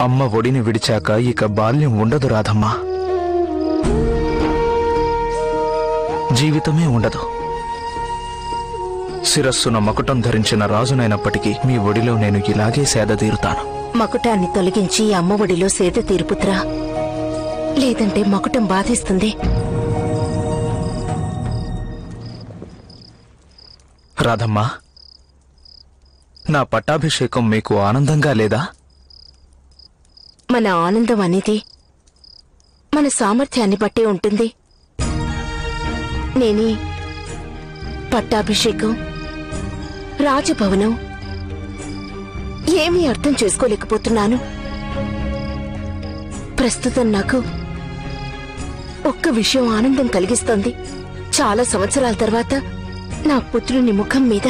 అమ్మ ఒడిని విడిచాక ఇక బాల్యం ఉండదు రాధమ్మా జీవితమే ఉండదు శిరస్సున మకుటం ధరించిన రాజునైనప్పటికీ మీ ఒడిలో నేను ఇలాగే సేద తీరుతాను మకుటాన్ని తొలగించి అమ్మఒడిలో సేద తీరుపుత్రా లేదంటే మకుటం బాధిస్తుంది రాధమ్మా నా పట్టాభిషేకం మీకు ఆనందంగా లేదా మన ఆనందం అనేది మన సామర్థ్యాన్ని బట్టే ఉంటుంది నేనే పట్టాభిషేకం రాజభవనం ఏమీ అర్థం చేసుకోలేకపోతున్నాను ప్రస్తుతం నాకు ఒక్క విషయం ఆనందం కలిగిస్తోంది చాలా సంవత్సరాల తర్వాత నా పుత్రుని ముఖం మీద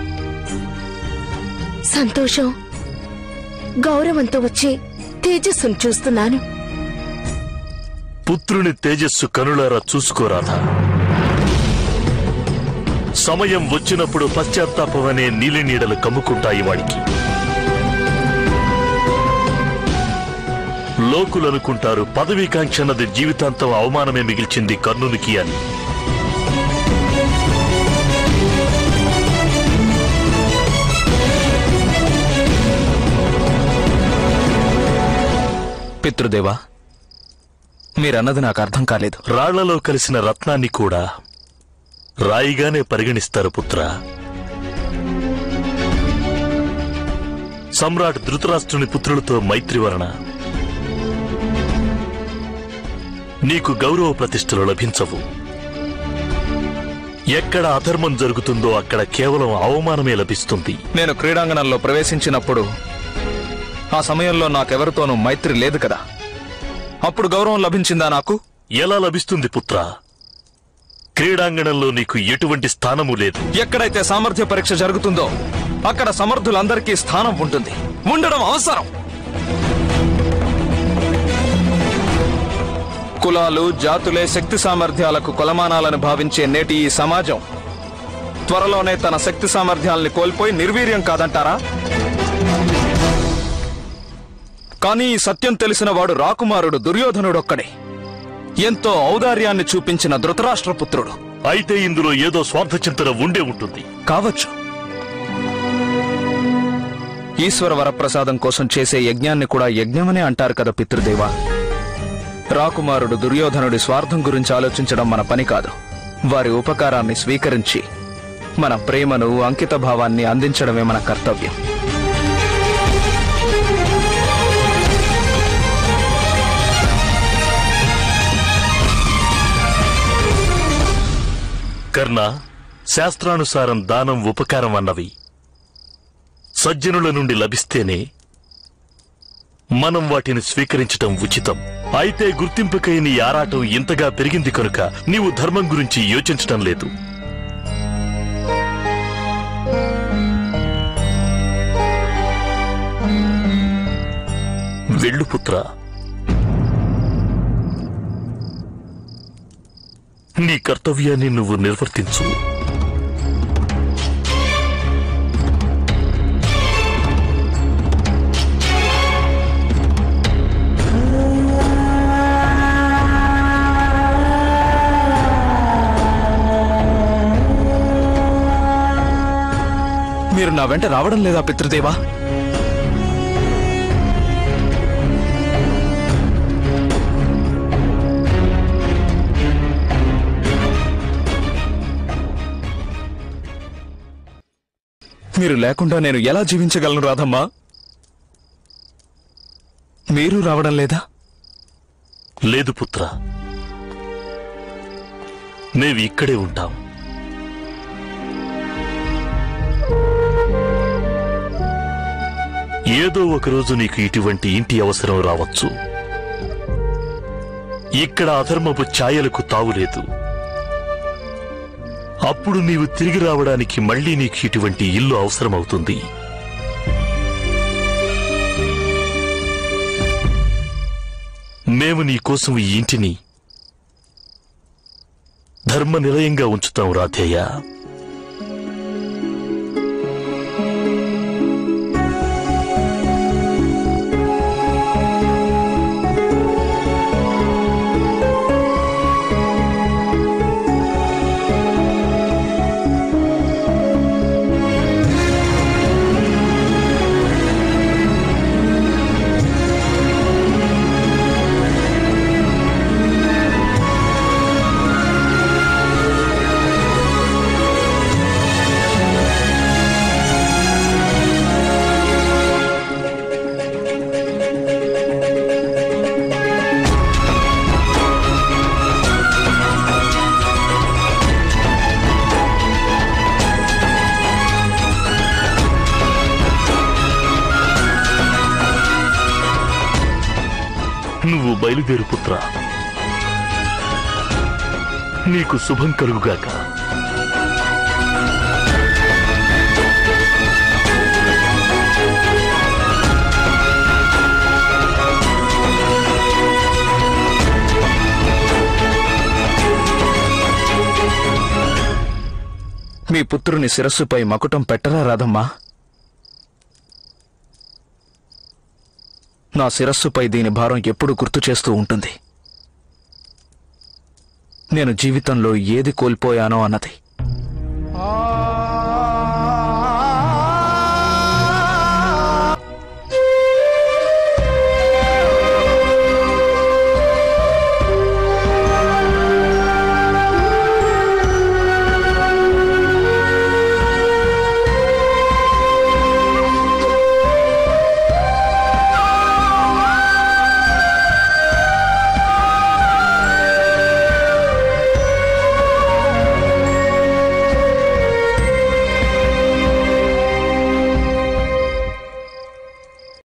సంతోషం గౌరవంతో వచ్చే తేజస్సును చూస్తున్నాను పుత్రుని తేజస్సు కనులారా చూసుకోరాదా సమయం వచ్చినప్పుడు పశ్చాత్తాపం అనే నీలి నీడలు కమ్ముకుంటాయి వాడికి లోకులనుకుంటారు పదవీకాంక్ష అన్నది జీవితాంతం అవమానమే మిగిల్చింది కర్ణునికి అని పితృదేవా మీరన్నది నాకు అర్థం కాలేదు రాళ్లలో కలిసిన రత్నాన్ని కూడా రాయిగానే పరిగణిస్తారు పుత్ర సమ్రాట్ ధృతరాష్ట్రుని పుత్రులతో మైత్రి వలన నీకు గౌరవ ప్రతిష్టలు లభించవు ఎక్కడ అధర్మం జరుగుతుందో అక్కడ కేవలం అవమానమే లభిస్తుంది నేను క్రీడాంగణంలో ప్రవేశించినప్పుడు ఆ సమయంలో నాకెవరితోనూ మైత్రి లేదు కదా అప్పుడు గౌరవం లభించిందా నాకు ఎలా లభిస్తుంది పుత్ర క్రీడాంగణంలో నీకు ఎటువంటి స్థానము లేదు ఎక్కడైతే సామర్థ్య పరీక్ష జరుగుతుందో అక్కడ సమర్థులందరికీ స్థానం ఉంటుంది ఉండడం అవసరం కులాలు జాతులే శక్తి సామర్థ్యాలకు కొలమానాలను భావించే నేటి ఈ సమాజం త్వరలోనే తన శక్తి సామర్థ్యాల్ని కోల్పోయి నిర్వీర్యం కాదంటారా కానీ ఈ సత్యం తెలిసిన వాడు రాకుమారుడు దుర్యోధనుడొక్కడే ఎంతో ఔదార్యాన్ని చూపించిన ధృతరాష్ట్రపుత్రుడు అయితే ఇందులో ఏదో స్వార్థ చింతన ఉండే ఉంటుంది కావచ్చు ఈశ్వర వరప్రసాదం కోసం చేసే యజ్ఞాన్ని కూడా యజ్ఞమనే అంటారు కదా పితృదేవా రాకుమారుడు దుర్యోధనుడి స్వార్థం గురించి ఆలోచించడం మన పని కాదు వారి ఉపకారాన్ని స్వీకరించి మన ప్రేమను అంకిత భావాన్ని అందించడమే మన కర్తవ్యం కర్ణ శాస్త్రానుసారం దానం ఉపకారం అన్నవి సజ్జనుల నుండి లభిస్తేనే మనం వాటిని స్వీకరించటం ఉచితం అయితే గుర్తింపుకై నీ ఆరాటం ఇంతగా పెరిగింది కనుక నీవు ధర్మం గురించి యోచించటం లేదు వెళ్ళు పుత్ర నీ కర్తవ్యాన్ని నువ్వు నిర్వర్తించు మీరు నా వెంట రావడం లేదా పితృదేవా మీరు లేకుండా నేను ఎలా జీవించగలను రాధమ్మా మీరు రావడం లేదా లేదు పుత్ర మేము ఇక్కడే ఉంటాం ఏదో ఒక రోజు నీకు ఇటువంటి ఇంటి అవసరం రావచ్చు ఇక్కడ అధర్మపు ఛాయలకు తావులేదు అప్పుడు నీవు తిరిగి రావడానికి మళ్ళీ నీకు ఇటువంటి ఇల్లు అవసరమవుతుంది మేము నీ కోసం ఈ ఇంటిని ధర్మ నిలయంగా ఉంచుతాం రాధేయ నువ్వు బయలుదేరు పుత్ర నీకు శుభం కలుగుగాక మీ పుత్రుని శిరస్సుపై మకుటం పెట్టరా రాదమ్మా నా శిరస్సుపై దీని భారం ఎప్పుడు గుర్తు చేస్తూ ఉంటుంది నేను జీవితంలో ఏది కోల్పోయానో అన్నది